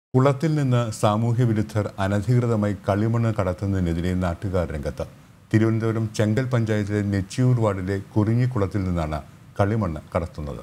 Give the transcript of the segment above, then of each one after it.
കുളത്തിൽ നിന്ന് സാമൂഹ്യ വിരുദ്ധർ അനധികൃതമായി കളിമണ്ണ് കടത്തുന്നതിനെതിരെ നാട്ടുകാർ രംഗത്ത് തിരുവനന്തപുരം ചെങ്കൽ പഞ്ചായത്തിലെ നെച്ചിയൂർ വാർഡിലെ കുറിഞ്ഞിക്കുളത്തിൽ നിന്നാണ് കളിമണ്ണ് കടത്തുന്നത്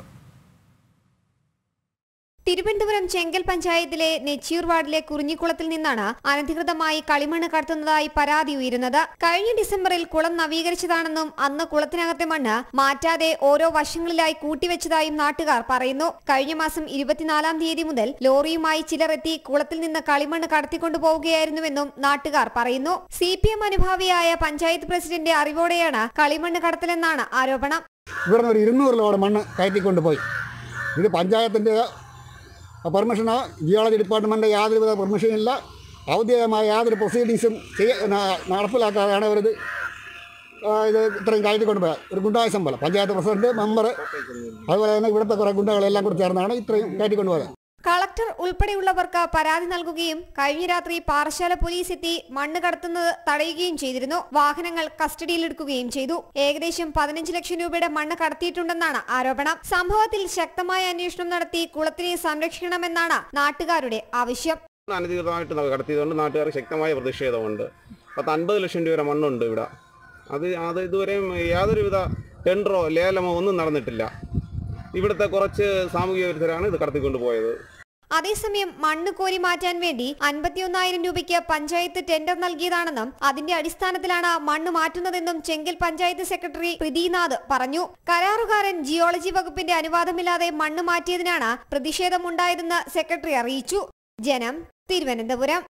തിരുവനന്തപുരം ചെങ്കൽ പഞ്ചായത്തിലെ നെച്ചിയൂർ വാർഡിലെ കുറിഞ്ഞിക്കുളത്തിൽ നിന്നാണ് അനധികൃതമായി കളിമണ്ണ് കടത്തുന്നതായി പരാതി ഉയരുന്നത് കഴിഞ്ഞ ഡിസംബറിൽ കുളം നവീകരിച്ചതാണെന്നും അന്ന് കുളത്തിനകത്തെ മണ്ണ് മാറ്റാതെ ഓരോ വശങ്ങളിലായി കൂട്ടിവെച്ചതായും നാട്ടുകാർ പറയുന്നു കഴിഞ്ഞ മാസം ഇരുപത്തിനാലാം തീയതി മുതൽ ലോറിയുമായി ചിലർ എത്തി കുളത്തിൽ നിന്ന് കളിമണ്ണ് കടത്തിക്കൊണ്ടു പോവുകയായിരുന്നുവെന്നും നാട്ടുകാർ പറയുന്നു സി പി എം അനുഭാവിയായ പഞ്ചായത്ത് പ്രസിഡന്റ് അറിവോടെയാണ് കളിമണ്ണ് കടത്തലെന്നാണ് ആരോപണം ഇവിടുന്ന് ഒരു ഇരുന്നൂറ് ലോഡ് മണ്ണ് കയറ്റിക്കൊണ്ട് പോയി ഇത് പഞ്ചായത്തിൻ്റെ പെർമിഷനോ ജിയോളജി ഡിപ്പാർട്ട്മെൻറ്റ് യാതൊരുവിധ പെർമിഷനും ഇല്ല ഔദ്യോഗികമായ യാതൊരു പ്രൊസീഡിങ്സും ചെയ്യ ന- നടപ്പിലാക്കാതെയാണ് അവരിത് ആ, ഇത് ഇത്രയും കയറ്റിക്കൊണ്ട് പോയത് ഒരു ഗുണ്ടായസം പോലെ പഞ്ചായത്ത് പ്രസിഡന്റ് മെമ്പർ അതുപോലെ തന്നെ ഇവിടുത്തെ കുറേ ഗുണ്ടകളെല്ലാം കൂടി ചേർന്നാണ് ഇത്രയും കയറ്റിക്കൊണ്ട് പോയത് കളക്ടർ ഉൾപ്പെടെയുള്ളവർക്ക് പരാതി നൽകുകയും കഴിഞ്ഞ രാത്രി പാറശാല പോലീസ് എത്തി മണ്ണ് കടത്തുന്നത് തടയുകയും ചെയ്തിരുന്നു വാഹനങ്ങൾ കസ്റ്റഡിയിലെടുക്കുകയും ചെയ്തു ഏകദേശം പതിനഞ്ച് ലക്ഷം രൂപയുടെ മണ്ണ് കടത്തിയിട്ടുണ്ടെന്നാണ് ആരോപണം സംഭവത്തിൽ ശക്തമായ അന്വേഷണം നടത്തി കുളത്തിനെ സംരക്ഷിക്കണമെന്നാണ് നാട്ടുകാരുടെ ആവശ്യം അനധികൃതമായിട്ട് ന- കടത്തിയതുകൊണ്ട് നാട്ടുകാർ ശക്തമായ പ്രതിഷേധമുണ്ട് പത്ത് അൻപത് ലക്ഷം രൂപ മണ്ണുണ്ട് ഇവിടെ അത് അത് ഇതുവരെയും യാതൊരുവിധ ടെൻഡറോ ലേലമോ ഒന്നും നടന്നിട്ടില്ല ഇവിടുത്തെ കുറച്ച് സാമൂഹിക വിരുദ്ധരാണ് ഇത് കടത്തിക്കൊണ്ട് പോയത് അതേസമയം മണ്ണ് കോരി മാറ്റാൻ വേണ്ടി അൻപത്തിയൊന്നായിരം രൂപയ്ക്ക് പഞ്ചായത്ത് ടെൻഡർ നൽകിയതാണെന്നും അതിന്റെ അടിസ്ഥാനത്തിലാണ് മണ്ണ് മാറ്റുന്നതെന്നും ചെങ്കൽ പഞ്ചായത്ത് സെക്രട്ടറി പ്രീതിനാഥ് പറഞ്ഞു കരാറുകാരൻ ജിയോളജി വകുപ്പിന്റെ അനുവാദമില്ലാതെ മണ്ണ് മാറ്റിയതിനാണ് പ്രതിഷേധമുണ്ടായതെന്ന് സെക്രട്ടറി അറിയിച്ചു ജനം തിരുവനന്തപുരം